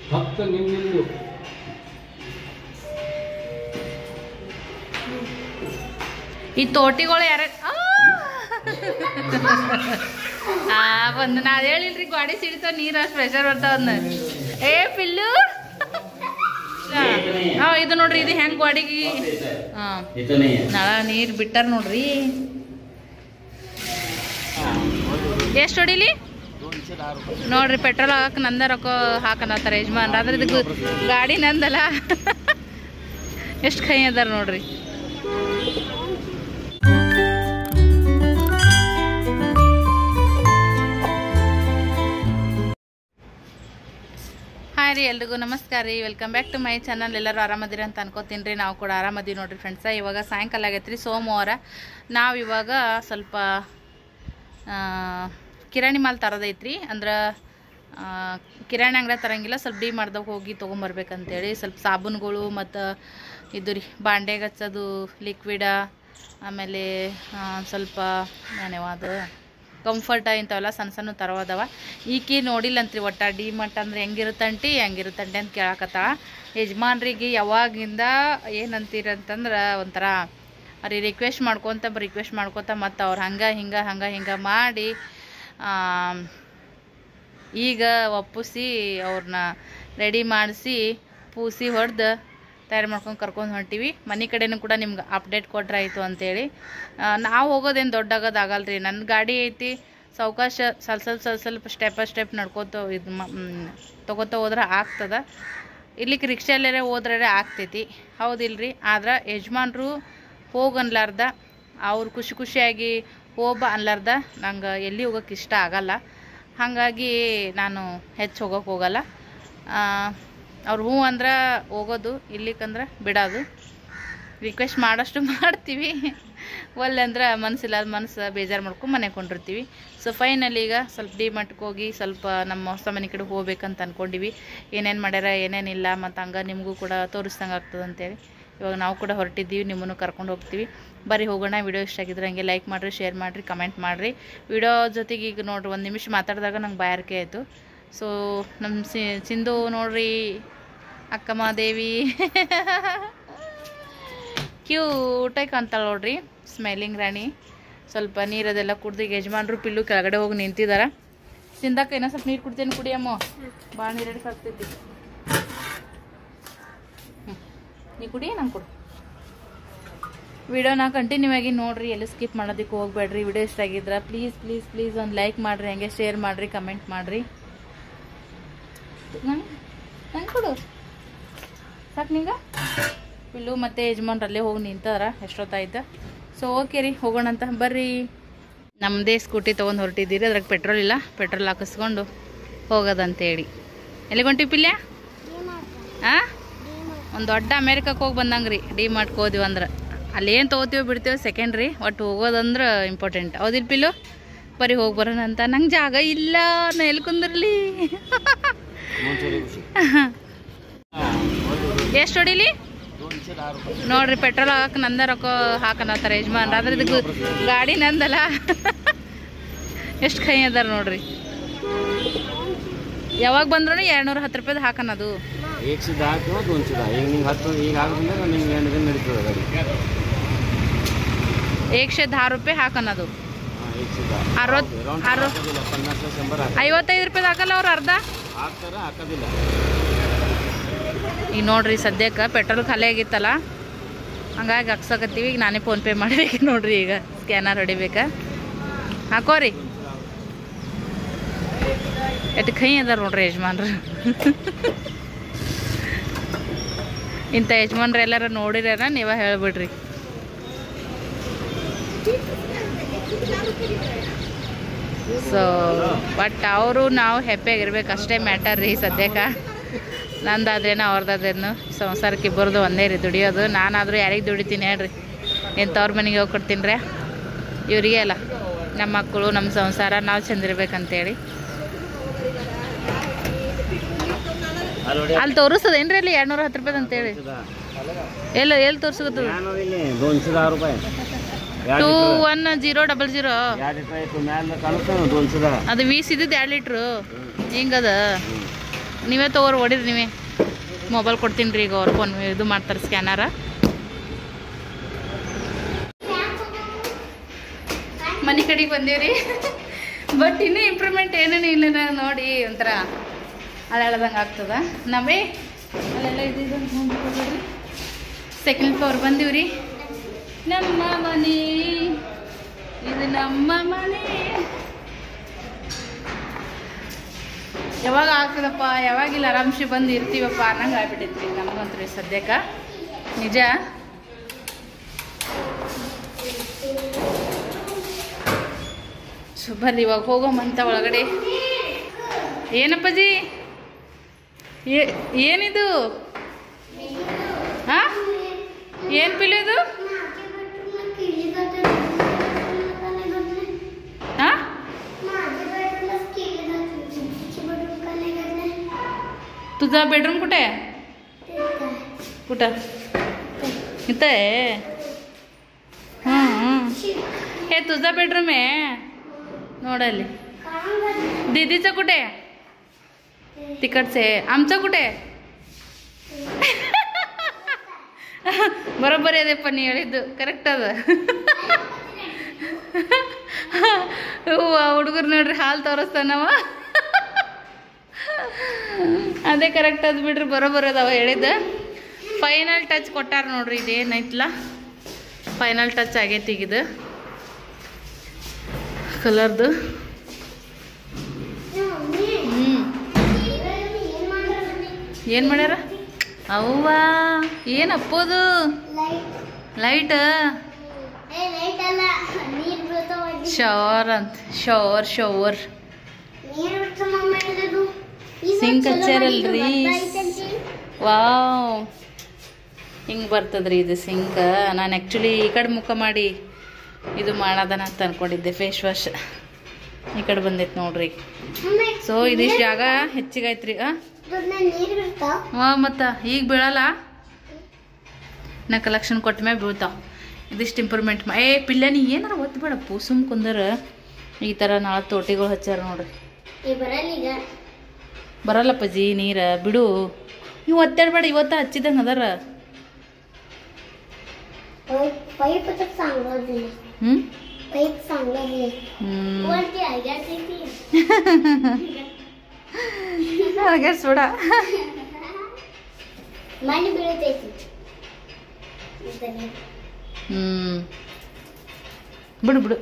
फक्त निम्निंदू ಈ ತೋಟಿಗಳು ಯಾರ ಆ ಬಂದು ನಾ ಹೇಳಿಲ್ರಿ ಗಾಡಿ ಸಿಡಿತಾವ ನೀರು ಅಷ್ಟು ಪ್ರೆಷರ್ ಬರ್ತಾವ ಏ ಪಿಲ್ಲು ಹಾ ಇದು ನೋಡ್ರಿ ಇದು ಹೆಂಗ್ ಗಾಡಿಗೆ ಹಾ ಇದು नहीं है ನಳ ನೀರ್ ಬಿಟ್ಟಾರ ನೋಡ್ರಿ ಎಷ್ಟು ಹೊಡಿಲಿ ನೋಡ್ರಿ ಪೆಟ್ರೋಲ್ ಹಾಕಕ್ ನಂದ ರೊಕ್ಕ ಹಾಕನತ್ತಾರ ಯಜಮಾನ್ರ ಅಂದ್ರೆ ಇದಕ್ಕೆ ಗಾಡಿ ನಂದಲ್ಲ ಎಷ್ಟು ಕೈ ಅದಾರ ನೋಡ್ರಿ ಹಾಯ್ ರೀ ಎಲ್ರಿಗೂ ನಮಸ್ಕಾರ ರೀ welcome back to my channel ಎಲ್ಲರೂ ಆರಾಮದಿರಿ ಅಂತ ಅನ್ಕೋತೀನಿ ರೀ ನಾವು ಕೂಡ ಆರಾಮದೀವಿ ನೋಡ್ರಿ ಫ್ರೆಂಡ್ಸ ಇವಾಗ ಸಾಯಂಕಾಲ ಆಗೈತೆ ರೀ ಸೋಮವಾರ ನಾವು ಇವಾಗ ಸ್ವಲ್ಪ ಆ, ಕಿರಾಣಿ ಮಾಲ್ ತರೋದೈತ್ರಿ ಅಂದ್ರೆ ಆ, ಕಿರಾಣಿ ಅಂಗಡಿ ತರಂಗಿಲ್ಲ ಸ್ವಲ್ಪ ಡಿ ಮಾಡ್ದಾಗ ಹೋಗಿ ತೊಗೊಂಬರ್ಬೇಕಂತೇಳಿ ಸ್ವಲ್ಪ ಸಾಬೂನುಗಳು ಮತ್ತು ಇದು ರೀ ಬಾಂಡೆಗೆ ಹಚ್ಚೋದು ಲಿಕ್ವಿಡ ಆಮೇಲೆ ಆ, ಸ್ವಲ್ಪ ಏನೇವ ಅದು ಕಂಫರ್ಟ ಇಂಥವೆಲ್ಲ ಸಣ್ಣ ಸಣ್ಣ ತರೋದವ ಈಕಿ ನೋಡಿಲ್ಲಂತ್ರಿ ಒಟ್ಟ ಡಿ ಮಟ್ ಅಂದ್ರೆ ಹೆಂಗಿರುತ್ತಂಟಿ ಹೆಂಗಿರುತ್ತಂಟಿ ಅಂತ ಕೇಳಕತ್ತಾಳ ಯಜಮಾನ್ರಿಗೆ ಯಾವಾಗಿಂದ ಏನಂತೀರಂತಂದ್ರೆ ಒಂಥರ ಅವ್ರಿಗೆ ರಿಕ್ವೆಸ್ಟ್ ಮಾಡ್ಕೊತ ರಿಕ್ವೆಸ್ಟ್ ಮಾಡ್ಕೊತ ಮತ್ತು ಅವ್ರು ಹಂಗೆ ಹಿಂಗೆ ಹಂಗೆ ಹಿಂಗೆ ಮಾಡಿ ಆ, ಈಗ ಒಪ್ಪಿಸಿ ಅವ್ರನ್ನ ರೆಡಿ ಮಾಡಿಸಿ ಪೂಸಿ ಹೊಡೆದು ತಯಾರು ಮಾಡ್ಕೊಂಡು ಕರ್ಕೊಂಡು ಹೊಂಟೀವಿ ಮನೆ ಕಡೆನೂ ಕೂಡ ನಿಮ್ಗೆ ಅಪ್ಡೇಟ್ ಕೊಟ್ರೆ ಆಯಿತು ಅಂತೇಳಿ ನಾವು ಹೋಗೋದೇನು ದೊಡ್ಡಾಗೋದು ಆಗಲ್ರಿ ನನ್ನ ಗಾಡಿ ಐತಿ ಸಾವಕಾಶ ಸ್ವಲ್ಪ ಸ್ವಲ್ಪ ಸ್ವಲ್ಪ ಸ್ವಲ್ಪ ಸ್ಟೆಪ್ ಸ್ಟೆಪ್ ನಡ್ಕೋತ ಇದು ಮ ಮ್, ತಗೋತ ಹೋದ್ರೆ ಆಗ್ತದ ಇಲ್ಲಿಗೆ ರಿಕ್ಷಾಲ್ಲೇ ಹೋದ್ರೆ ಆಗ್ತೈತಿ ಹೌದಿಲ್ರಿ ಆದ್ರೆ ಯಜಮಾನ್ರು ಹೋಗಿ ಅನ್ಲಾರ್ದ ಅವ್ರು ಖುಷಿ ಖುಷಿಯಾಗಿ ಹೋಗ ಅನ್ಲಾರ್ದ ನಂಗೆ ಎಲ್ಲಿ ಹೋಗೋಕೆ ಇಷ್ಟ ಆಗಲ್ಲ ಹಾಗಾಗಿ ನಾನು ಹೆಚ್ಚು ಹೋಗೋಕೆ ಹೋಗಲ್ಲ ಅವ್ರು ಹ್ಞೂ ಅಂದ್ರೆ ಹೋಗೋದು ಇಲ್ಲಿಕಂದ್ರೆ ಬಿಡೋದು ರಿಕ್ವೆಸ್ಟ್ ಮಾಡಷ್ಟು ಮಾಡ್ತೀವಿ ಒಲ್ಲೆ ಅಂದ್ರೆ ಮನಸ್ಸಿಲ್ಲ ಮನಸ್ಸು ಬೇಜಾರು ಮಾಡ್ಕೊಂಡು ಮನೆ ಕೊಂಡಿರ್ತೀವಿ ಸೊ ಫೈನಲಿ ಈಗ ಸ್ವಲ್ಪ ಡಿ ಮಟ್ಗೆ ಹೋಗಿ ಸ್ವಲ್ಪ ನಮ್ಮ ಹೊಸ ಮನೆ ಕಡೆ ಹೋಗ್ಬೇಕಂತ ಅಂದ್ಕೊಂಡಿವಿ ಏನೇನು ಮಾಡ್ಯಾರ ಏನೇನಿಲ್ಲ ಮತ್ತು ಹಂಗೆ ನಿಮಗೂ ಕೂಡ ತೋರಿಸ್ದಂಗೆ ಆಗ್ತದೆ ಅಂತೇಳಿ ಇವಾಗ ನಾವು ಕೂಡ ಹೊರಟಿದ್ದೀವಿ ನಿಮ್ಮನ್ನು ಕರ್ಕೊಂಡು ಹೋಗ್ತೀವಿ ಬರೀ ಹೋಗೋಣ ವಿಡಿಯೋ ಇಷ್ಟ ಆಗಿದ್ರೆ ಹಂಗೆ ಲೈಕ್ ಮಾಡಿರಿ ಶೇರ್ ಮಾಡಿರಿ ಕಮೆಂಟ್ ಮಾಡಿರಿ ವಿಡಿಯೋ ಜೊತೆಗೆ ಈಗ ನೋಡ್ರಿ ಒಂದು ನಿಮಿಷ ಮಾತಾಡಿದಾಗ ನಂಗೆ ಬಾಯಾರಿಕೆ ಆಯಿತು ಸೊ ನಮ್ಮ ಸಿ ಸಿಂಧು ನೋಡ್ರಿ ಅಕ್ಕಮ್ಮ ದೇವಿ ಕ್ಯೂಟಾಗಿ ಕಾಣ್ತಾಳೆ ನೋಡ್ರಿ ಸ್ಮೈಲಿಂಗ್ ರಾಣಿ ಸ್ವಲ್ಪ ನೀರದೆಲ್ಲ ಕುಡ್ದು ಈಗ ಯಜಮಾನ್ರು ಪಿಲ್ಲು ಕೆಳಗಡೆ ಹೋಗಿ ನಿಂತಿದಾರ ಸಿಂದಕ್ಕ ಇನ್ನೂ ಸ್ವಲ್ಪ ನೀರು ಕುಡ್ತೇನೆ ಕುಡಿಯಮ್ಮ ಭಾಳ ನೀರು ಸಾಕ್ತೈತಿ ಹ್ಮ್. ನೀ ಕುಡಿ ನಂಗೆ ಕೊಡು ವಿಡಿಯೋನ ಕಂಟಿನ್ಯೂ ಆಗಿ ನೋಡ್ರಿ ಎಲ್ಲಿ ಸ್ಕಿಪ್ ಮಾಡೋದಕ್ಕೆ ಹೋಗ್ಬೇಡ್ರಿ ವಿಡಿಯೋ ಇಷ್ಟ ಆಗಿದ್ರೆ ಪ್ಲೀಸ್ ಪ್ಲೀಸ್ ಪ್ಲೀಸ್ ಒಂದು ಲೈಕ್ ಮಾಡಿರಿ ಹಂಗೆ ಶೇರ್ ಮಾಡಿರಿ ಕಮೆಂಟ್ ಮಾಡಿರಿ ನಂಗೆ ಕೊಡು ಸಾಕು ನಿಂಗ ಪಿಲ್ಲು ಮತ್ತು ಯಜಮಾನ್ರು ಅಲ್ಲೇ ಹೋಗಿ ನಿಂತಾರ ಎಷ್ಟೊತ್ತಾಯ್ತು ಸೊ ಓಕೆ ರೀ ಹೋಗೋಣಂತ ಬರ್ರಿ ನಮ್ಮದೇ ಸ್ಕೂಟಿ ತೊಗೊಂಡು ಹೊರಟಿದ್ದೀರಿ ಅದ್ರಾಗ ಪೆಟ್ರೋಲ್ ಇಲ್ಲ ಪೆಟ್ರೋಲ್ ಹಾಕಿಸ್ಕೊಂಡು ಹೋಗೋದಂತೇಳಿ ಎಲ್ಲಿಗೆ ಹೊಂಟಿವಿ ಪಿಲ್ಯ ಹಾಂ ಒಂದು ದೊಡ್ಡ ಅಮೇರಿಕಕ್ಕೆ ಹೋಗಿ ಬಂದಂಗೆ ರೀ ಡಿ ಮಾಡ್ಕೊ ಹೋದಿವಿ ಅಂದ್ರೆ ಅಲ್ಲಿ ಏನು ತೊಗೋತೀವೋ ಬಿಡ್ತೀವೋ ಸೆಕೆಂಡ್ರಿ ಒಟ್ಟು ಹೋಗೋದಂದ್ರೆ ಇಂಪಾರ್ಟೆಂಟ್ ಹೌದಿಲ್ಲ ಪಿಲ್ಲು ಬರೀ ಹೋಗಿ ಬರೋಣ ಅಂತ ನಂಗೆ ಜಾಗ ಇಲ್ಲ ನಾ ಎಲ್ಲಿ ಕುಂದಿರ್ಲಿ ಎಷ್ಟು ಹೊಡಿಲಿ ನೋಡ್ರಿ ಪೆಟ್ರೋಲ್ ಹಾಕಕ್ ನಂದ ರೊಕ್ಕ ಹಾಕನತ್ತಾರ ಯಜಮಾನ್ರ ಅಂದ್ರೆ ಇದಕ್ಕೆ ಗಾಡಿ ನಂದಲ್ಲ ಎಷ್ಟು ಕೈ ಅದಾರ ನೋಡ್ರಿ ಯಾವಾಗ ಬಂದ್ರು ಎರಡ್ನೂರ ಹತ್ತು ರೂಪಾಯ್ದು ಹಾಕನದು एक से दहा किंवा दोन से दहा एक निघ हತ್ತು ಈಗ ಆಗೋದಿಲ್ಲ ನಿಮ್ಗೆ ಏನಿದೆ ನಡೀತದೆ ಗಾಡಿ ಏಕ್ಶೆ ದहा ರೂಪಾಯಿ ಹಾಕನದು ಹಾಂ एक से दहा ಅರವತ್ ರೌಂಡ್ ಅರ ಹಾಕೋದಿಲ್ಲ ಪನ್ನಾಸ ಶಂಬರ್ ಹಾಕ ಐವತ್ತೈದು ರೂಪಾಯ್ದು ಹಾಕಲ್ಲ ಅವ್ರು ಅರ್ಧ ಹಾಕ್ತಾರ ಹಾಕೋದಿಲ್ಲ ಈಗ ನೋಡ್ರಿ ಸದ್ಯಕ್ಕೆ ಪೆಟ್ರೋಲ್ ಖಾಲಿ ಆಗಿತ್ತಲ್ಲ ಹಂಗಾಗಿ ಹಾಕ್ಸಕತ್ತೀವಿ ಈಗ ನಾನೇ ಫೋನ್ ಪೇ ಮಾಡ್ಬೇಕು ನೋಡ್ರಿ ಈಗ ಸ್ಕ್ಯಾನರ್ ಹೊಡಿಬೇಕಾ ಹಾಕೋರಿ ಎಟ್ಟು ಕೈ ಅದಾರ ನೋಡ್ರಿ ಯಜಮಾನ್ರು ಇಂಥ ಯಜಮಾನ್ರು ಎಲ್ಲಾರ ನೋಡಿರ್ಯಾರ ನೀವ ಹೇಳ್ಬಿಡ್ರಿ ಸೊ ಬಟ್ ಅವರು ನಾವು ಹ್ಯಾಪಿಯಾಗಿರ್ಬೇಕು ಅಷ್ಟೇ ಮ್ಯಾಟರ್ ರೀ ಸದ್ಯಕ್ಕೆ ನಂದಾದ್ರೇನು ಅವ್ರದ್ದಾದ್ರೇನು ಸಂಸಾರಕ್ಕೆ ಇಬ್ಬರದು ಒಂದೇ ರೀ ದುಡಿಯೋದು ನಾನಾದರೂ ಯಾರಿಗೆ ದುಡಿತೀನಿ ಹೇಳ್ರಿ ಏನು ತವ್ರ ಮನೆಗೆ ಹೋಗಿ ಕೊಡ್ತೀನಿ ರೀ ಇವರಿಗೆ ಅಲ್ಲ ನಮ್ಮ ಮಕ್ಕಳು ನಮ್ಮ ಸಂಸಾರ ನಾವು ಚಂದಿರ್ಬೇಕಂತೇಳಿ ಅಲ್ಲಿ ತೋರಿಸ್ತದೇನ್ರಿ ಅಲ್ಲಿ ಎರಡ್ನೂರ ಹತ್ತು ರೂಪಾಯಿ ಅಂತೇಳಿ ಎಲ್ಲ ಎಲ್ಲಿ ತೋರಿಸುತ್ತೆ ಇಲ್ಲಿ दोनशे दहा रुपये two one zero double zero ಎರಡು ರೂಪಾಯಿ ಇತ್ತು ಮ್ಯಾಲ ಕಾಣುತ್ತೆ दोनशे दहा ಅದು ವೀಸ್ ಇದ್ದಿದ್ದು ಎರಡು ಲೀಟ್ರು ಹಿಂಗದ ನೀವೇ ತೊಗೋರಿ ಹೊಡೀರಿ ನೀವೇ ಮೊಬೈಲ್ ಕೊಡ್ತೀನಿ ರೀ ಈಗ ಅವ್ರು ಫೋನ್ ಇದು ಮಾಡ್ತಾರೆ ಸ್ಕ್ಯಾನರ ಮನೆ ಕಡೆಗೆ ಬಂದೀವ್ರಿ ಬಟ್ ಇನ್ನೂ ಇಂಪ್ರೂವ್ಮೆಂಟ್ ಏನೇನು ಇಲ್ಲ ನಾ ನೋಡಿ ಒಂಥರ ಅಳದಂಗೆ ಆಗ್ತದ ನಮ್ಮೇ ಅಲ್ಲೆಲ್ಲ ಇದು ಸೆಕೆಂಡ್ ಫ್ಲೋರ್ ಬಂದೀವ್ರಿ ನಮ್ಮ ಮನೆ ಇದು ನಮ್ಮ ಮನೆ ಯಾವಾಗ ಆಗ್ತದಪ್ಪ ಯಾವಾಗಿಲ್ಲ ಆರಾಮ್ಸೆ ಬಂದು ಇರ್ತೀವಪ್ಪ ಅನ್ನಂಗೆ ಆಗ್ಬಿಟ್ಟೈತ್ರಿ ನಮಗಂತೂ ರೀ ಸದ್ಯಕ್ಕೆ ನಿಜ ಸೊ ಬರ್ರಿ ಇವಾಗ ಹೋಗೋಮಂತ ಒಳಗಡೆ ಏನಪ್ಪಜಿ ಏ- ಏನಿದು ಹಾ ಏನು ಪಿಲಿದು ಹಾ तुझा बेडरूम कुठे आहे कुठं इथं आहे हां हे तुझा बेडरूम आहे नोडली दीदीचं कुठे आहे तिकडचं आहे आमचं कुठे आहे ಬರೋಬ್ಬರಿ ಅದೇಪ್ಪ ನೀ ಹೇಳಿದ್ದು ಕರೆಕ್ಟ್ ಅದ ಹೂವ ಹುಡುಗರು ನೋಡ್ರಿ ಹಾಲು ತೋರಿಸ್ತಾನವ ಅದೇ ಕರೆಕ್ಟ್ ಅದ ಬಿಡ್ರಿ ಬರೋಬ್ಬರಿ ಅದಾವ ಹೇಳಿದ್ದು ಫೈನಲ್ ಟಚ್ ಕೊಟ್ಟಾರ ನೋಡ್ರಿ ಇದೇನೈತ್ಲ ಫೈನಲ್ ಟಚ್ ಆಗೈತಿ ಈಗ ಇದು ಕಲರ್ದು ಹ್ಞೂ ಏನು ಮಾಡ್ಯಾರ ಅವ್ವ ಏನು ಅಪ್ಪೋದು ಲೈಟ್ ಶವರ್ ಅಂತ ಶವರ್ ಶವರ್ ಸಿಂಕ್ ಹಚ್ಚಾರಲ್ರಿ ವಾವ್ ಹಿಂಗೆ ಬರ್ತದ್ರಿ ಇದು ಸಿಂಕ್ ನಾನು ಆ್ಯಕ್ಚುಲಿ ಈ ಕಡೆ ಮುಖ ಮಾಡಿ ಇದು ಮಾಡೋದನ ಅಂತ ಅನ್ಕೊಂಡಿದ್ದೆ ಫೇಸ್ ವಾಶ್ ಈ ಕಡೆ ಬಂದೈತೆ ನೋಡ್ರಿ ಸೊ ಇದಿಷ್ಟು ಜಾಗ ಹೆಚ್ಚಿಗೆ ಐತ್ರಿ ಆ ನೀರು ಬಿಡ್ತಾವ ವಾ ಮತ್ತು ಈಗ ಬೀಳಲ್ಲ ನಾ ಕಲೆಕ್ಷನ್ ಕೊಟ್ಟ ಮ್ಯಾಗ ಬೀಳ್ತಾವ ಇದಿಷ್ಟು ಇಂಪ್ರೂವ್ಮೆಂಟ್ ಮಾ ಏ ಪಿಲ್ಲ ನೀ ಏನಾರ ಒತ್ತು ಬೇಡಪ್ಪು ಸುಮ್ ಕುಂದರ ಈ ಥರ ನಾಳೆ ತೋಟಿಗಳು ಹಚ್ಚಾರ ನೋಡ್ರಿ ಈ ಬರಲ್ಲ ಈಗ ಬರಲ್ಲಪ್ಪ ಜಿ ನೀರ ಬಿಡು ನೀವು ಒತ್ತಾಡಬೇಡ ಇವತ್ತ ಹಚ್ಚಿದಂಗೆ ಅದಾರ ಪೈಪ್ तर चांगलं ಹ್ಞೂ पೈप चांगलं दिले ಹ್ಞೂ वरती आयडिया किती ಹಾಗೆ ಸೋಡ मनी मिळते ती ಹ್ಞೂ ಬಿಡು ಬಿಡು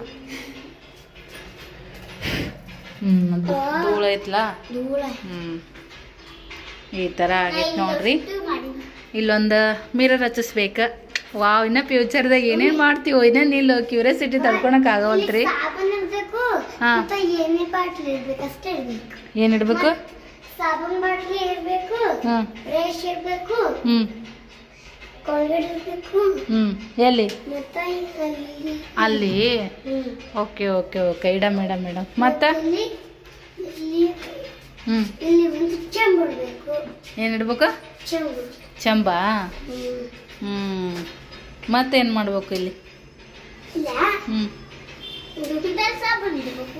ಹ್ಞೂ ಧೂಳ ಐತ್ಲಾ धूळ आहे ಹ್ಞೂ ಈ ಥರ ಆಗೈತೆ ನೋಡ್ರಿ तू माडी ಇಲ್ಲೊಂದು ಮಿರರ್ ಹಚ್ಚಿಸ್ಬೇಕು ವಾವ್ ಇನ್ನ ಫ್ಯೂಚರ್ದಾಗ ಏನೇನು ಮಾಡ್ತೀವೋ ಇನ್ನೇನು ಇಲ್ಲ ಕ್ಯೂರಿಯಾಸಿಟಿ ತಡ್ಕೊಳಕ್ ಆಗವಲ್ತ್ರಿ ಸಾಬೂನ್ ಇರ್ಬೇಕು ಹಾ. ಮತ್ತೆ ಎಣ್ಣೆ ಬಾಟ್ಲಿ ಇರ್ಬೇಕು ಅಷ್ಟೇ ಇರ್ಬೇಕು ಏನು ಇಡ್ಬೇಕು ಸಾಬೂನ್ ಬಾಟ್ಲಿ ಇರ್ಬೇಕು ಹ್ಞೂ ಬ್ರಷ್ ಇರ್ಬೇಕು ಹ್ಞೂ ಕೋಲ್ಗೇಟ್ ಇರ್ಬೇಕು ಹ್ಞೂ ಎಲ್ಲಿ ಮತ್ತೆ ಅಲ್ಲಿ ಅಲ್ಲಿ ಹ್ಮ್. ಓಕೆ ಓಕೆ ಓಕೆ ಇಡಮ್ ಇಡಮ್ ಇಡಮ್ ಮತ್ತು ಇಲ್ಲಿ ಇಲ್ಲಿ ಹ್ಞೂ ಇಲ್ಲಿ ಒಂದು ಚೆಂಬು ಇಡ್ಬೇಕು ಏನು ಇಡ್ಬೇಕು ಚೆಂಬು ಚಂಬಾ ಹ್ಮ್. ಹ್ಞೂ ಮತ್ತೇನು ಮಾಡ್ಬೇಕು ಇಲ್ಲಿ ಇಲ್ಲ ಹ್ಞೂ ದುಡ್ಡಿದ್ದ ಸಾಬೂನ್ ಇಡ್ಬೇಕು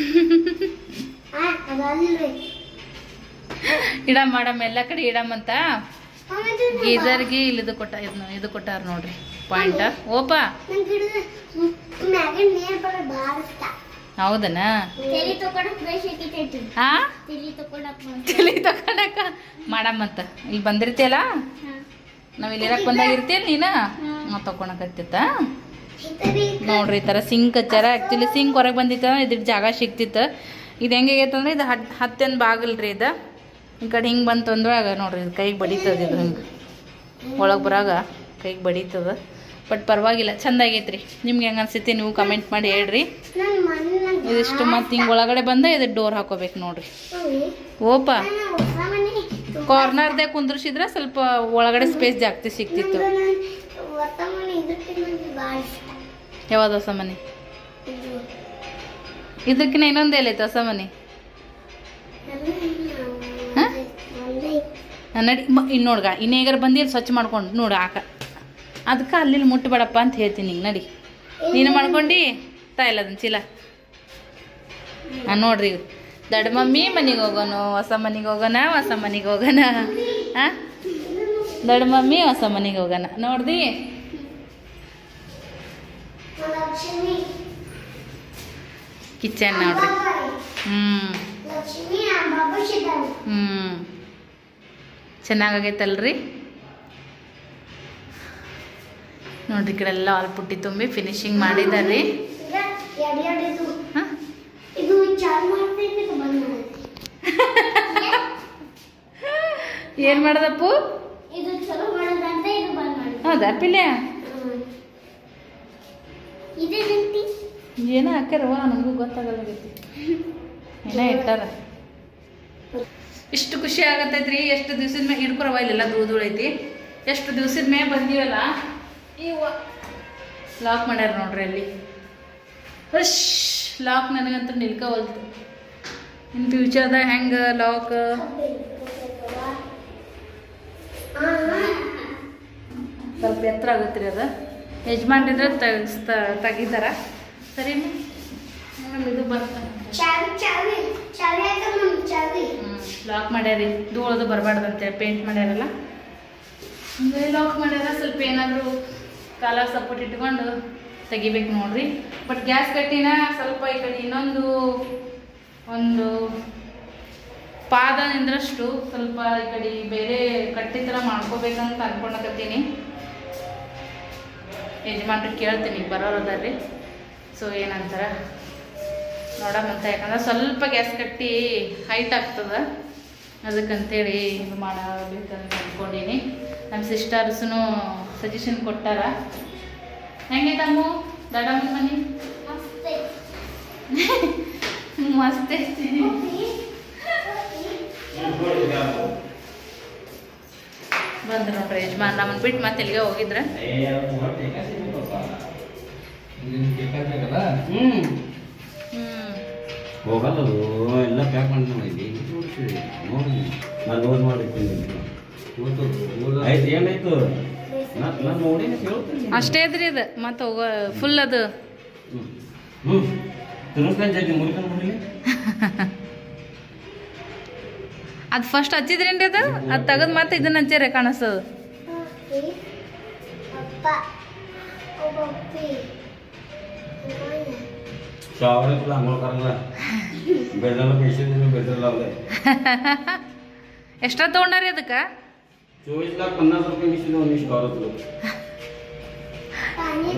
ಆ ಅದಲ್ರಿ ಇಡಮ್ ಮಾಡಮ್ ಎಲ್ಲ ಕಡೆ ಇಡಮಂತ ಆಮೇಲೆ ಗೀಸರ್ಗೆ ಇಲ್ಲಿದು ಕೊಟ್ಟ ಇದನ್ನ ಇದು ಕೊಟ್ಟಾರ ನೋಡ್ರಿ ಪಾಯಿಂಟ ಓಪ ನನ್ ಗಿಡದ ಮ್ಯಾಗಿನ ನೀರ್ ಬರೋ ಭಾಳ ಇಷ್ಟ ಹೌದನ ತಲೆ ತಕೊಳಕ್ ಬ್ರಷ್ ಇಟ್ಟಿಟ್ಟು ಹಾ ತಲೆ ತಕೊಳಕ್ ತಲೆ ತಕೊಂಡಕ್ಕ ಮಾಡಮ್ಮಂತ ಇಲ್ಲಿ ಬಂದಿರ್ತಿಯಲ್ಲ ನಾವ್ ಇಲ್ಲಿ ಇರಕ್ ಬಂದಾಗ ಇರ್ತೀಯ ನೀನ ನಾವು ತಕೊಳಕತ್ತಿತ್ತ ನೋಡ್ರಿ ಈ ಥರ ಸಿಂಕ್ ಹಚ್ಚಾರ ಆ್ಯಕ್ಚುಲಿ ಸಿಂಕ್ ಹೊರಗೆ ಬಂದಿತ್ತ ಇದ್ರ ಜಾಗ ಸಿಕ್ತಿತ್ತು ಇದು ಹೆಂಗೆ ಆಗೈತಂದ್ರೆ ಇದು ಹತ್ ಹತ್ತೇನು ಬಾಗಿಲ್ರಿ ಇದು ಈ ಕಡೆ ಹಿಂಗೆ ಬಂತು ಅಂದ್ರಾಗ ನೋಡ್ರಿ ಇದು ಕೈಗೆ ಬಡಿತದ ಇದು ಹಿಂಗೆ ಒಳಗೆ ಬರಾಗ ಕೈಗೆ ಬಡಿತದ ಬಟ್ ಪರವಾಗಿಲ್ಲ ಚಂದ ಆಗೈತ್ರಿ ನಿಮ್ಗೆ ಹೆಂಗೆ ಅನ್ಸೈತಿ ನೀವು ಕಮೆಂಟ್ ಮಾಡಿ ಹೇಳ್ರಿ ನನ್ ಮನೆ ಇದಿಷ್ಟು ಮತ್ತೆ ಹಿಂಗೆ ಒಳಗಡೆ ಬಂದ ಇದು ಡೋರ್ ಹಾಕೋಬೇಕು ನೋಡ್ರಿ ಓಪ ಹೊಸ ಮನೆ ಕಾರ್ನರ್ದೇ ಕುಂದ್ರಿಸಿದ್ರೆ ಸ್ವಲ್ಪ ಒಳಗಡೆ ಸ್ಪೇಸ್ ಜಾಸ್ತಿ ಸಿಕ್ತಿತ್ತು ನಂದು ನನ್ ಹೊಸ ಮನೆ ಇದಕ್ಕೆ ನನಗೆ ಭಾಳ ಇಷ್ಟ ಯಾವ್ದು ಹೊಸ ಮನೆ ಇದು ಇದಕ್ಕಿನ್ನ ಇನ್ನೊಂದು ಎಲ್ಲೈತೆ ಹೊಸ ಮನೆ ಹಾ? ಒಂದೇ ಆ, ನಡಿ ಮ- ಇನ್ನು ನೋಡ್ಗ ಇನ್ನೇಗಾರ ಬಂದು ಇಲ್ಲಿ ಸ್ವಚ್ಛ ಮಾಡ್ಕೊಂಡು ನೋಡು ಆಕ ಅದಕ್ಕೆ ಅಲ್ಲಿ ಮುಟ್ಟಬೇಡಪ್ಪ ಅಂತ ಹೇಳ್ತೀನಿ ನಿಂಗೆ ನಡಿ ನೀನು ಮಾಡ್ಕೊಂಡು ತಾ ಇಲ್ಲ ಅದನ್ನ ಚೀಲ ಹಾಂ ನೋಡ್ರಿ ದೊಡ್ಡ ಮಮ್ಮಿ ಮನೆಗೆ ಹೋಗೋಣ ಹೊಸ ಮನೆಗೆ ಹೋಗೋಣ ಹೊಸ ಮನೆಗೆ ಹೋಗೋಣ ಹಾಂ ದೊಡ್ಡ ಮಮ್ಮಿ ಹೊಸ ಮನೆಗೆ ಹೋಗೋಣ ನೋಡ್ದಿ ಲಕ್ಷ್ಮಿ ಕಿಚನ್ ನೋಡ್ರಿ ಹ್ಞೂ ಲಕ್ಷ್ಮಿ ಬಾಬು ಶಿದ್ದಾನೆ ಹ್ಞೂ ಚೆನ್ನಾಗೈತಲ್ರಿ ನೋಡ್ರಿ ಈ ಕಡೆ ಎಲ್ಲ ಆಲ್ ಪುಟ್ಟಿ ತುಂಬಿ ಫಿನಿಶಿಂಗ್ ಮಾಡಿದಾರ್ರಿ ಈಗ ಎರಡು ಎರಡು ಇದು ಹಾಂ ಇದು ಚಾಲು ಮಾಡ್ತೈತಿ ಇದು ಬಂದ್ ಮಾಡೈತಿ ಏನು ಮಾಡೋದಪ್ಪು ಇದು ಚಲೋ ಮಾಡೋದಂತ ಇದು ಬಂದ್ ಮಾಡಿ ಹೌದಾ ಪಿಲ್ಯ ಇದೇನಂತಿ ಏನೋ ಹಾಕ್ಯಾರವ ನನಗೂ ಗೊತ್ತಾಗಲ್ಲಾಗೈತಿ ಏನೋ ಇಟ್ಟಾರ ಇಷ್ಟು ಖುಷಿ ಆಗತ್ತೈತ್ರಿ ಎಷ್ಟು ದಿವ್ಸದ ಮ್ಯಾಗ ಹಿಡ್ಕೊರವ ಇಲ್ಲೆಲ್ಲ ಧೂಳು ಧೂಳು ಐತಿ ಎಷ್ಟು ದಿವ್ಸದ ಮ್ಯಾಗ ಬಂದೀವಲ್ಲ ಇವ ಲಾಕ್ ಮಾಡ್ಯಾರ ನೋಡ್ರಿ ಅಲ್ಲಿ ಅಶ್ ಲಾಕ್ ನನಗಂತೂ ನಿಲ್ಕವಲ್ತು ಇನ್ ಫ್ಯೂಚರ್ದಾಗ ಹೆಂಗೆ ಲಾಕ್ ಸ್ವಲ್ಪ ಎತ್ತರ ಆಗುತ್ತೆ ರೀ ಅದು ಯಜಮಾನ್ರಿದ್ರೆ ತೆಗಿಸ್ತ ತೆಗಿತಾರ ಸರಿ ಮೇಡಮ್ ಇದು ಬರ್ತಾನೆ ಚಾವಿ ಚಾವಿ ಚಾವಿ ಹಾಕ ಮಮ್ಮಿ ಚಾವಿ ಲಾಕ್ ಮಾಡ್ಯಾರಿ ಧೂಳದು ಬರಬಾರ್ದಂತೆ ಪೇಂಟ್ ಮಾಡ್ಯಾರಲ್ಲ ಹಂಗೆ ಲಾಕ್ ಮಾಡ್ಯಾರ ಸ್ವಲ್ಪ ಏನಾದರೂ ಕಾಲ ಸಪೋರ್ಟ್ ಇಟ್ಕೊಂಡು ತೆಗಿಬೇಕು ನೋಡ್ರಿ ಬಟ್ ಗ್ಯಾಸ್ ಕಟ್ಟಿನ ಸ್ವಲ್ಪ ಈ ಕಡೆ ಇನ್ನೊಂದು ಒಂದು ಪಾದ ನಿಂದ್ರಷ್ಟು ಸ್ವಲ್ಪ ಈ ಕಡೆ ಬೇರೆ ಕಟ್ಟಿ ಥರ ಮಾಡ್ಕೋಬೇಕಂತ ಅನ್ಕೊಳಕತ್ತೀನಿ ಯಜಮಾನ್ರಿಗೆ ಕೇಳ್ತೀನಿ ಬರೋರು ಅದಾರ್ರಿ ಸೊ ಏನಂತಾರ ನೋಡಮಂತ ಯಾಕಂದ್ರೆ ಸ್ವಲ್ಪ ಗ್ಯಾಸ್ ಕಟ್ಟಿ ಹೈಟ್ ಆಗ್ತದ ಅದಕ್ಕಂತೇಳಿ ಇದು ಮಾಡಬೇಕಂತ ಅಂದ್ಕೊಂಡೀನಿ ನಮ್ಮ ಸಿಸ್ಟರ್ಸ್ನು ಸಜೆಷನ್ ಕೊಟ್ಟಾರ ಹೆಂಗೆ ತಮ್ಮ ದಡಮ್ಮನ ಮನೆ ಮಸ್ತ್ ಐತಿ. ಮಸ್ತ್ ಐತಿ ಬಂದ್ರು ನೋಡ್ರಿ ಯಜಮಾನ್ ನಮ್ಮನ್ನ ಬಿಟ್ಟು ಮತ್ತೆ ಎಲ್ಲಿಗೆ ಹೋಗಿದ್ರ ಹ್ಮ್ ಹ್ಮ್ ಹೋಗಲ್ಲ ಅದು ಎಲ್ಲ ಪ್ಯಾಕ್ ಮಾಡಿ ಮಾಡಿದ್ವಿ ನೋಡಿ ನಾನು ಲೋಡ್ ಮಾಡಿರ್ತೀನಿ ಆಯ್ತು ಏನಾಯ್ತು ನಾನು ನಾನು ನೋಡಿ ಹೇಳ್ತೀನಿ ಅಷ್ಟೇ ಇದ್ರಿ ಇದು ಮತ್ತೆ ಹೋಗೋ ಫುಲ್ ಅದು ಹ್ಞೂ ತಿರುಗ್ಕೊಂಡು ಜಲ್ದಿ ಮುರ್ಕೊಂಡು ಬರಲಿ ಅದು ಫಸ್ಟ್ ಹಚ್ಚಿದ್ರೇನ್ರಿ ಅದು ಅದು ತೆಗೆದು ಮತ್ತೆ ಇದನ್ನ ಹಚ್ಚಾರೆ ಕಾಣಿಸ್ತದ ಅಪ್ಪಿ, ಅಪ್ಪ ಒಬ್ಬಪ್ಪಿ ಶಾವರಕ್ಕಿಲ್ಲ ಅಂಗಳು ಕರಲ್ಲ ಬೆಳೆದಲ್ಲ ಪೇಷಂಟ್ ಬೆಳೆದಲ್ಲ ಅವಳೆ ಎಷ್ಟ ತೊಗೊಂಡಾರಿ ಅದಕ್ಕೆ चोवीस लाख पन्नास रुपये मिशन दोन शिकावत पाणी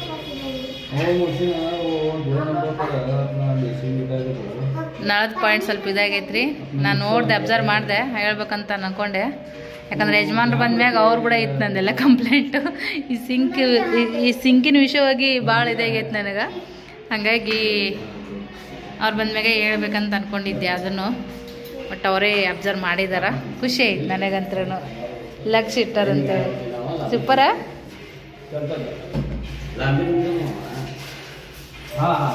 ನಳದ ಪಾಯಿಂಟ್ ಸ್ವಲ್ಪ ಇದಾಗೈತ್ರಿ ನಾನು ನೋಡ್ದೆ ಅಬ್ಸರ್ವ್ ಮಾಡಿದೆ ಹೇಳ್ಬೇಕಂತ ಅನ್ಕೊಂಡೆ ಯಾಕಂದ್ರೆ ಯಜಮಾನ್ರು ಬಂದ್ಮ್ಯಾಗ ಅವ್ರು ಕೂಡ ಇತ್ತು ನಂದೆಲ್ಲ ಕಂಪ್ಲೇಂಟು ಈ ಸಿಂಕ್ ಈ ಸಿಂಕಿನ ವಿಷಯವಾಗಿ ಭಾಳ ಇದಾಗೈತೆ ನನಗೆ ಹಾಗಾಗಿ ಅವ್ರು ಬಂದ್ಮ್ಯಾಗ ಹೇಳ್ಬೇಕಂತ ಅನ್ಕೊಂಡಿದ್ದೆ ಅದನ್ನು ಬಟ್ ಅವರೇ ಅಬ್ಸರ್ವ್ ಮಾಡಿದಾರ ಖುಷಿ ಆಯ್ತು ನನಗಂತ್ರೂ ಲಕ್ಷ ಇಟ್ಟಾರಂತೇಳಿ ಸೂಪರ लांबी ಹಾಂ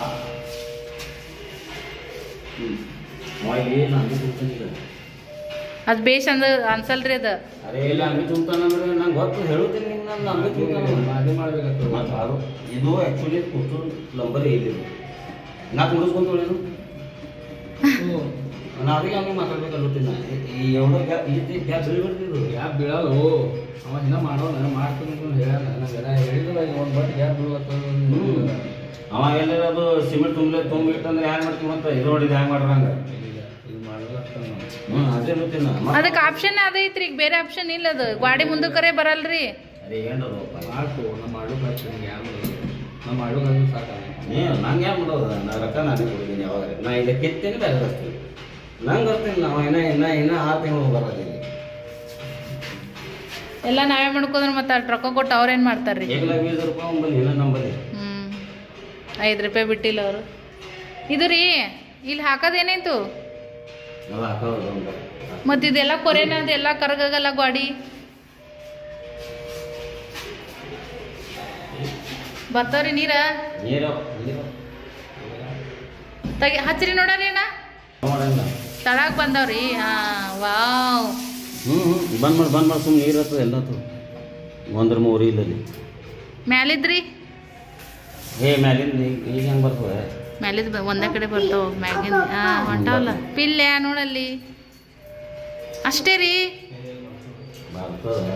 ಮೊಯ್ಲಿ लांबी ತುಂಬ್ತಾನಿಲ್ಲ ಅದು ಬೇಷ್ ಅಂದ ಅನ್ಸಲ್ರಿ ಅದು ಅರೆ ಲಾಂಬಿ ತುಂಬ್ತಾನಂದ್ರೆ ನಂಗೆ ಗೊತ್ತು ಹೇಳುತ್ತೀನಿ ನಿಂಗೆ ನಾನು ಲಾಂಬಿ ತುಂಬ್ತಾನ ಅದೇ ಮಾಡ್ಬೇಕಾಗ್ತದೆ ಮತ್ತು ಅದು ಇದು ಆ್ಯಕ್ಚುಲಿ ಕುಟ್ಟು ಲಂಬರ್ ಇದೆ ನಾ ಕುಡಿಸ್ಕೊಂತೇಳೇನು ನಾನು ಅದಕ್ಕೆ ಹಂಗೆ ಮಾತಾಡ್ಬೇಕಲ್ಲತ್ತೀನಿ ಈ ಎವಡೋ ಗ್ಯಾಪ್ ಈ ಗ್ಯಾಪ್ ಬೀಳ್ಬಾರ್ದು ಗ್ಯಾಪ್ ಬೀಳಲ್ಲ ಅವ ಇನ್ನ ಮಾಡೋಣ ಮಾಡ್ತೀನಿ ಅಂತ ಹೇಳ್ಯಾನ ನಂಗೆ ನಾ ಹೇಳಿದ್ರೆ ಒಂದು ಬಟ್ ಗ್ಯಾಪ್ ಬೀಳತ್ತ ಅವ ಎಲ್ಲರ ಅದು ಸಿಮೆಂಟ್ ತುಂಬಲೆ ತುಂಬಿಟ್ಟಂದ್ರೆ ಹ್ಯಾಂಗ ಮಾಡ್ತೀವಿ ಅಂತ ಇದು ಹೊಡಿದು ಹ್ಯಾಂಗ ಮಾಡ್ರಂಗ ಇದು ಮಾಡ್ಲತ್ತ ಹ್ಞೂ ಅದೇ ಹೇಳ್ತೀನಿ ನಾ. ಅದಕ್ಕೆ ಆಪ್ಷನ್ ಅದೈತ್ರಿ ಈಗ ಬೇರೆ ಆಪ್ಷನ್ ಇಲ್ಲ ಅದು ಗಾಡಿ ಮುಂದಕ್ಕರೆ ಬರಲ್ರಿ ಅದೇ ಏನದಪ್ಪ ಮಾಡ್ತು ನಾ ಮಾಡ್ಲಿಕ್ಕೆ ಬರ್ತೀನಿ ಯಾವ ನಾ ಮಾಡ್ಲಿಕ್ಕೆ ಸಾಕ ನೀ ನಂಗೆ ಏನು ಮಾಡೋದು ನಾ ರೊಕ್ಕ ನಾನೇ ಕೊಡ್ತೀನಿ ಯಾವಾಗ ನಾ ಇಲ್ಲಿ ಕೆತ್ತೇನೆ ಬೇರೆ ಬರ್ತೀನಿ ನಂಗೆ ಬರ್ತೀನಿ ನಾವು ಇನ್ನ ಇನ್ನ ಇನ್ನ ಆರು ತಿಂಗಳು ಬರೋದಿಲ್ಲ ಎಲ್ಲ ನಾವೇ ಮಾಡ್ಕೊಂಡ್ರೆ ಮತ್ತೆ ಅಷ್ಟು ರೊಕ್ಕ ಕೊಟ್ಟು ಅವ್ರೇನು ಮಾಡ್ತಾರ್ರಿ ಏಕಲ ಬೀಸ್ ರೂಪಾಯಿ ಒಂಬಲ್ಲಿ ಇನ್ನೂ ನಂಬಲ್ಲಿ ಹ್ಞೂ ಐದು ರೂಪಾಯಿ ಬಿಟ್ಟಿಲ್ಲ ಅವರು ಇದು ರೀ ಇಲ್ಲಿ ಹಾಕೋದೇನಾಯ್ತು ನಾವು ಹಾಕೋದು ಒಂದು ಮತ್ತು ಇದೆಲ್ಲ ಕೊರೆನ ಅದೆಲ್ಲ ಕರಗಾಗಲ್ಲ ಗಾಡಿ ಬರ್ತಾವ್ರಿ ನೀರ ನೀರು ನೀರು ತಗಿ ಹಚ್ಚಿರಿ ನೋಡರಿ ಅಣ್ಣ ಮಾಡಂಗ ತಳಾಗ ಬಂದವ್ರಿ ಹಾಂ ವಾವ್ ಹ್ಞೂ ಹ್ಞೂ ಬಂದ್ ಮಾಡಿ ಬಂದ್ ಮಾಡಿ ಸುಮ್ಮನೆ ನೀರು ಹತ್ತದ ಎಲ್ಲ ಹತ್ತದ ಒಂದ್ರ ಮೂರು ಇಲ್ಲಲ್ಲಿ ಮ್ಯಾಲಿದ್ರಿ ಏ ಮ್ಯಾಲಿಂದ ಈಗ ಈಗ ಹೆಂಗೆ ಬರ್ತದೆ ಮ್ಯಾಲಿದ್ ಬ- ಒಂದೇ ಕಡೆ ಬರ್ತಾವ ಮ್ಯಾಗಿನ ಹಾಂ ಹೊಂಟಾವಲ್ಲ ಪಿಲ್ಲೆ ನೋಡಲ್ಲಿ ಅಷ್ಟೇ ರೀ ಬರ್ತದ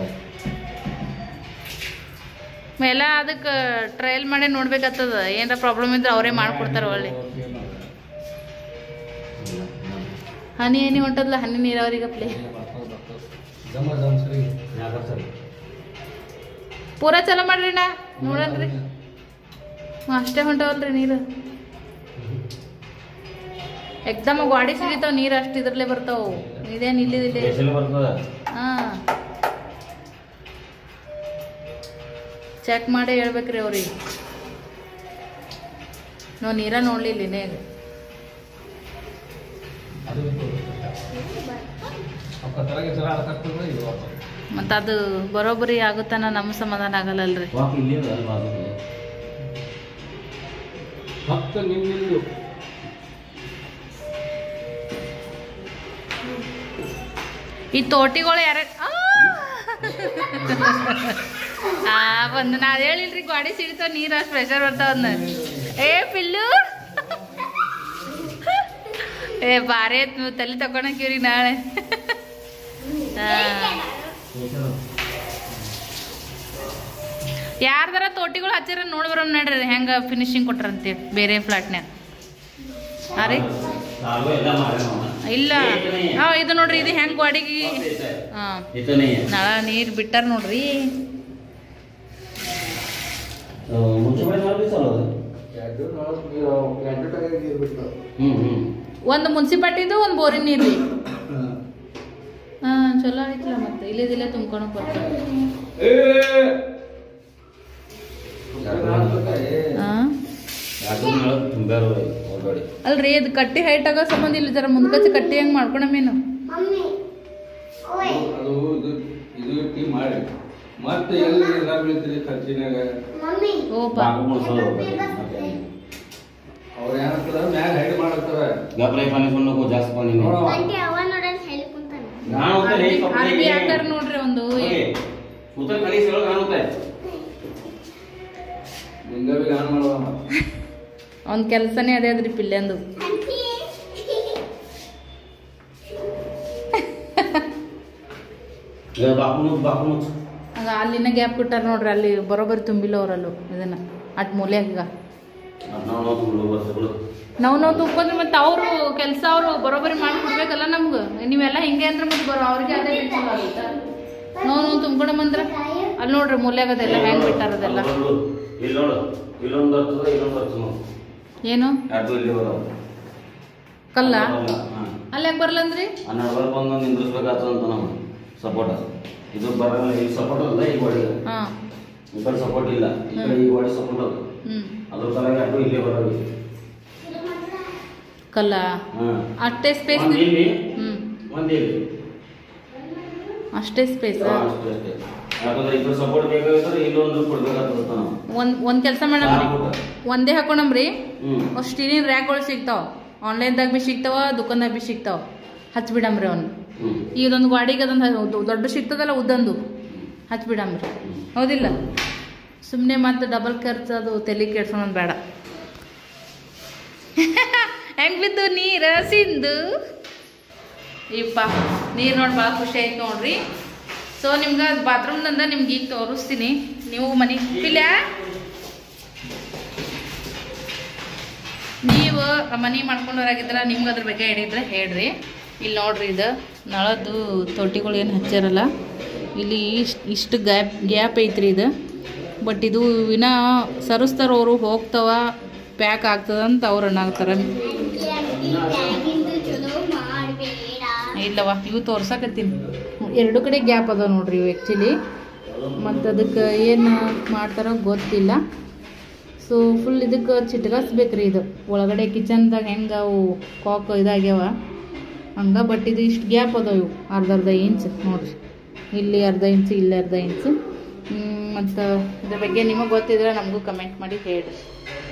ಎಲ್ಲ ಅದಕ್ಕೆ ಟ್ರಯಲ್ ಮಾಡಿ ನೋಡ್ಬೇಕಾಗ್ತದ ಏನಾರ ಪ್ರಾಬ್ಲಮ್ ಇದ್ರೆ ಅವರೇ ಮಾಡ್ಕೊಡ್ತಾರ ಒಳ್ಳೆ ಹನಿ ಹನಿ ಹೊಂಟದ್ಲ ಹನಿ ನೀರಾವರಿಗೆ ಪ್ಲೇ ಜಮ ಜಮ್ ಸರಿ ಯಾಕ ಸರಿ ಪೂರಾ ಚಲೋ ಮಾಡ್ರಿ ನಾ ನೋಡನ್ರಿ ಹ್ಞೂ ಅಷ್ಟೇ ಹೊಂಟವಲ್ರಿ ನೀರು ಎಕ್ದಮ್ ಗಾಡಿ ಸಿಡಿತಾವ ನೀರು ಅಷ್ಟು ಇದ್ರಲ್ಲೇ ಬರ್ತಾವ ಇದೇನು ಇಲ್ಲಿದಿಲ್ಲ ಎಸಲು ಬರ್ತದ ಹಾಂ ಚೆಕ್ ಮಾಡಿ ಹೇಳ್ಬೇಕ್ರಿ ಅವ್ರಿಗೆ ನಾವು ನೀರ ನೋಡ್ಲಿಲ್ಲ ಇನ್ನೇಗ ಅದು ಅಪ್ಪ ತರಗೆ ಜರ ಅಡಕಾಗ್ತದೆ ಇದು ವಾಪಸ್. ಮತ್ತು ಅದು ಬರೋಬ್ಬರಿ ಆಗುತ್ತಾನ ನಮ್ಮ ಸಮಾಧಾನ ಆಗಲ್ಲಲ್ರಿ ವಾಕ್ ಇಲ್ಲಿ ಅದ ಅಲ್ಲಿ ಬಾಜು ಹತ್ತು ನಿಮ್ಮಿಂದು ಈ ತೋಟಿಗಳು ಯಾರ ಆ ಬಂದು ನಾ ಹೇಳಿಲ್ರಿ ಗಾಡಿ ಸಿಡಿತಾವ ನೀರು ಅಷ್ಟು ಪ್ರೆಷರ್ ಬರ್ತಾವ ಏ ಪಿಲ್ಲು ಏ ಬಾರಿ ಆಯ್ತು ನೀವು ತಲೆ ತಕೊಳಕಿವ್ರಿ ನಾಳೆ ಯಾರ್ದಾರ ತೋಟಿಗಳು ಹಚ್ಚಿರ ನೋಡಿ ಬರೋಮ್ ನೋಡ್ರಿ ಹೆಂಗ ಫಿನಿಶಿಂಗ್ ಕೊಟ್ರಂತೇಳಿ ಬೇರೆ ಫ್ಲಾಟ್ನ್ಯಾಗ ಹಾಂ ರೀ ಸಾಲು ಎಲ್ಲ ಮಾಡ್ಯಾನ ಇಲ್ಲ ಹಾ ಇದು ನೋಡ್ರಿ ಇದು ಹೆಂಗ್ ಗಾಡಿಗೆ ಹಾ ಇತನೇ ನಳ ನೀರ್ ಬಿಟ್ಟಾರ ನೋಡ್ರಿ ಮುಂಚೆ ಮಾಡಿ ಮಾಡಿ ಚಲೋ ಅದು ಎರಡು ನಾಲ್ಕು ನೀರು ಎರಡು ಟೈರ್ ನೀರು ಬಿಟ್ಟು ಹ್ಮ್ ಹ್ಮ್ ಒಂದು ಮುನ್ಸಿಪಾಲ್ಟಿದು ಒಂದು ಬೋರಿನ ನೀರು ರೀ ಹಾ ಚಲೋ ಐತಲ್ಲ ಮತ್ತೆ ಇಲ್ಲಿದಿಲ್ಲ ತುಂಬ್ಕೊಳಕ್ ಬರ್ತಾರೆ ಹಾ ಯಾಕಂದ್ರೆ ನಾಳೆ ತುಂಬ್ಯಾರ ಹೊರಗಡೆ ಅಲ್ರಿ ಇದು ಕಟ್ಟಿ ಹೈಟ್ ಆಗೋ ಸಂಬಂಧ ಇಲ್ಲ ಜರ ಮುಂದ್ಕಚ್ಚಿ ಕಟ್ಟಿ ಹೆಂಗ್ ಮಾಡ್ಕೊಳಮೇನು ಮಮ್ಮಿ ಓಯ್ ಅದು ಇದು ಇದು ಇಟ್ಟು ಮಾಡಿ ಮತ್ತೆ ಎಲ್ಲಿ ಎಲ್ಲ ಬೀಳ್ತೀರಿ ಖರ್ಚಿನಾಗ ಮಮ್ಮಿ ಓ ಪಾ ಬಾಗು ಮುಳ್ಸೋದು ಮತ್ತೆ ಅವ್ರು ಏನಂತಾರ ಮ್ಯಾಗ ಹೈಡ್ ಮಾಡತ್ತಾರ ಗಪ್ಲೈ ಪಾನಿ ಕೊಂಡು ಜಾಸ್ತಿ ಪಾನಿ ನೋಡವ ಆಂಟಿ ಅವ ನೋಡೋಣ ಹೇಳಿ ಕುಂತಾನೆ ನಾನು ಹೋಗ್ತೇನೆ ಈ ಕಪ್ಪಲಿಗೆ. ಅರ್ಬಿ ಹಾಕ್ತಾರ ನೋಡ್ರಿ ಒಂದು ಹೋಗಿ. ಉತ್ತರ ಕಲಿಸಿ ಒಳಗೆ ಕಾಣುತ್ತೆ ನಿಂಗವಿ ಗಾನ ಮಾಡುವ ಅವ್ನ ಕೆಲ್ಸನೇ ಅದೇ ಅದ್ರಿ ಪಿಲ್ಲೆಂದು ಆಂಟಿ ಈಗ ಬಾಪು ಮುಚ್ಚು ಬಾಪು ಮುಚ್ಚು ಆಗ ಅಲ್ಲಿನ ಗ್ಯಾಪ್ ಕೊಟ್ಟಾರ ನೋಡ್ರಿ ಅಲ್ಲಿ ಬರೋಬ್ಬರಿ ತುಂಬಿಲ್ಲ ಅವರಲ್ಲೂ ಇದನ್ನ ಅಟ್ ಮೂಲ್ಯಾಗ ಈಗ ನಾವು ನಾವು ಬಿಡು ಬರ್ತ ಬಿಡು ನಾವು ನಾವು ತುಂಬ್ಕೊಂಡ್ರೆ ಮತ್ತೆ ಅವರು ಕೆಲಸ ಅವರು ಬರೋಬ್ಬರಿ ಮಾಡ್ಕೊಡ್ಬೇಕಲ್ಲ ನಮ್ಗೆ ನೀವೆಲ್ಲ ಹಿಂಗೆ ಅಂದ್ರೆ ಮತ್ತೆ ಬರೋ ಅವ್ರಿಗೆ ಅದೇ ಟೆನ್ಷನ್ ಆಗುತ್ತಾ ನಾವು ನಾವು ತುಂಬ್ಕೊಂಡ್ ಬಂದ್ರ ಅಲ್ಲಿ ನೋಡ್ರಿ ಮೂಲ್ಯಾಗ ಅದೆಲ್ಲ ಹೆಂಗ್ ಬಿಟ್ಟಾರ ಅದೆಲ್ಲ ಅದು ನೋಡು. ಇಲ್ಲಿ ನೋಡು ಇಲ್ಲೊಂದು ಬರ್ತದ ಇಲ್ಲೊಂದು ಬರ್ತದ ನೋಡು ಏನು ಎರಡು ಇಲ್ಲಿ ಬರೋದು ಕಲ್ಲ ಹಾಂ ಅಲ್ಲಿ ಯಾಕೆ ಬರ್ಲಂದ್ರಿ ಆ ನಡ್ಬರ್ಕ್ ಬಂದು ನಿಂದ್ರಿಸ್ಬೇಕಾಗ್ತದ ಅಂತ ನಾವು ಸಪೋರ್ಟ್ ಇದು ಬರಲ್ಲ ಈ ಸಪೋರ್ಟ್ ಅಲ್ಲ ಈ ಗೋಡಿಗೆ ಹಾ ಈ ಕಡೆ ಸಪೋರ್ಟ್ ಇಲ್ಲ ಈ ಕಡೆ ಈ ಗೋಡಿ ಸಪೋರ್ಟ್ ಅದ ಹ್ಮ್ ಅದ್ರ ಸಲುವಾಗಿ ಅಡ್ಡು ಇಲ್ಲೇ ಬರೋದು ಕಲ್ಲ ಹಾಂ ಅಷ್ಟೇ ಸ್ಪೇಸ್ ಒಂದು ಇಲ್ಲಿ ಹ್ಮ್ ಒಂದು ಇಲ್ಲಿ ಅಷ್ಟೇ ಸ್ಪೇಸ್ ಹಾ, ಅಷ್ಟೇ ಅಷ್ಟೇ ಯಾಕಂದ್ರೆ ಈ ಕಡೆ ಸಪೋರ್ಟ್ ಬೇಕಾಗಿದ್ರೆ ಇಲ್ಲೊಂದು ಕೊಡ್ಬೇಕಾಗ್ತದ ನಾವು ಒಂದ್ ಒಂದ್ ಕೆಲಸ ಮಾಡಮ್ರಿ ಒಂದೇ ಹಾಕೊಂಡಮ್ರಿ ಹ್ಮ್ ಅಷ್ಟು ಸ್ಟೀಲಿನ ರ್ಯಾಕ್ಗಳು ಸಿಗ್ತಾವ ಆನ್ಲೈನ್ದಾಗ ಬಿ ಸಿಗ್ತಾವ ದುಕಾನ್ದಾಗ ಬಿ ಸಿಗ್ತಾವ ಹಚ್ಬಿಡಮ್ರಿ ಅವ್ನು ಹ್ಮ್ ಇದೊಂದು ಗಾಡಿಗೆ ಅದೊಂದು ದೊಡ್ಡ ಸಿಗ್ತದಲ್ಲ ಉದ್ದಂದು ಹಚ್ಬಿಡಮ್ರಿ ಹೌದಿಲ್ಲ ಸುಮ್ಮನೆ ಮತ್ತೆ ಡಬಲ್ ಖರ್ಚು ಅದು ತಲೆ ಕೆಡ್ಸೋಣದ್ ಬೇಡ ಹೆಂಗ್ ಬಿದ್ದು ನೀರ ಸಿಂದು ಇಪ್ಪ ನೀರು ನೋಡಿ ಭಾಳ ಖುಷಿ ಆಯ್ತು ನೋಡ್ರಿ ಸೊ ನಿಮ್ಗೆ ಬಾತ್ರೂಮ್ನಿಂದ ನಿಮ್ಗೆ ಈಗ ತೋರಿಸ್ತೀನಿ ನೀವು ಮನೆ ಪಿಲ್ಯ ನೀವು ಮನೆ ಮಾಡ್ಕೊಂಡವ್ರಾಗಿದ್ರೆ ನಿಮ್ಗೆ ಅದ್ರ ಬಗ್ಗೆ ಹಿಡಿದ್ರೆ ಹೇಳ್ರಿ ಇಲ್ಲಿ ನೋಡ್ರಿ ಇದು ನಳದ್ದು ತೊಟ್ಟಿಗಳು ಏನು ಹಚ್ಚಾರಲ್ಲ ಇಲ್ಲಿ ಇಷ್ಟು ಇಷ್ಟು ಗ್ಯಾಪ್ ಗ್ಯಾಪ್ ಐತ್ರಿ ಇದು ಬಟ್ ಇದು ವಿನ ಸರಿಸ್ತಾರ ಅವರು ಹೋಗ್ತಾವ ಪ್ಯಾಕ್ ಆಗ್ತದಂತ ಅವ್ರು ಅನ್ನಾಗ್ತಾರ ಟ್ಯಾಗಿಂದು ಚಲೋ ಮಾಡಬೇಡ ಇಲ್ಲವ ಇವು ತೋರ್ಸಕತ್ತೀನಿ ಎರಡು ಕಡೆ ಗ್ಯಾಪ್ ಅದಾವ ನೋಡ್ರಿ ಇವು ಆ್ಯಕ್ಚುಲಿ ಮತ್ತು ಅದಕ್ಕೆ ಏನು ಮಾಡ್ತಾರೋ ಗೊತ್ತಿಲ್ಲ ಸೊ ಫುಲ್ ಇದಕ್ಕೆ ಚಿಟ್ಕಸ್ಬೇಕ್ರಿ ಇದು ಒಳಗಡೆ ಕಿಚನ್ದಾಗ ಹೆಂಗೆ ಅವು ಕಾಕ್ ಇದಾಗ್ಯಾವ ಹಂಗೆ ಬಟ್ ಇದು ಇಷ್ಟು ಗ್ಯಾಪ್ ಅದಾವ ಇವು ಅರ್ಧ ಅರ್ಧ ಇಂಚ್ ನೋಡ್ರಿ ಇಲ್ಲಿ ಅರ್ಧ ಇಂಚ್ ಇಲ್ಲಿ ಅರ್ಧ ಇಂಚ್ ಮತ್ತು ಇದ್ರ ಬಗ್ಗೆ ನಿಮಗೆ ಗೊತ್ತಿದ್ರೆ ನಮಗೂ ಕಮೆಂಟ್ ಮಾಡಿ ಹೇಳ್ರಿ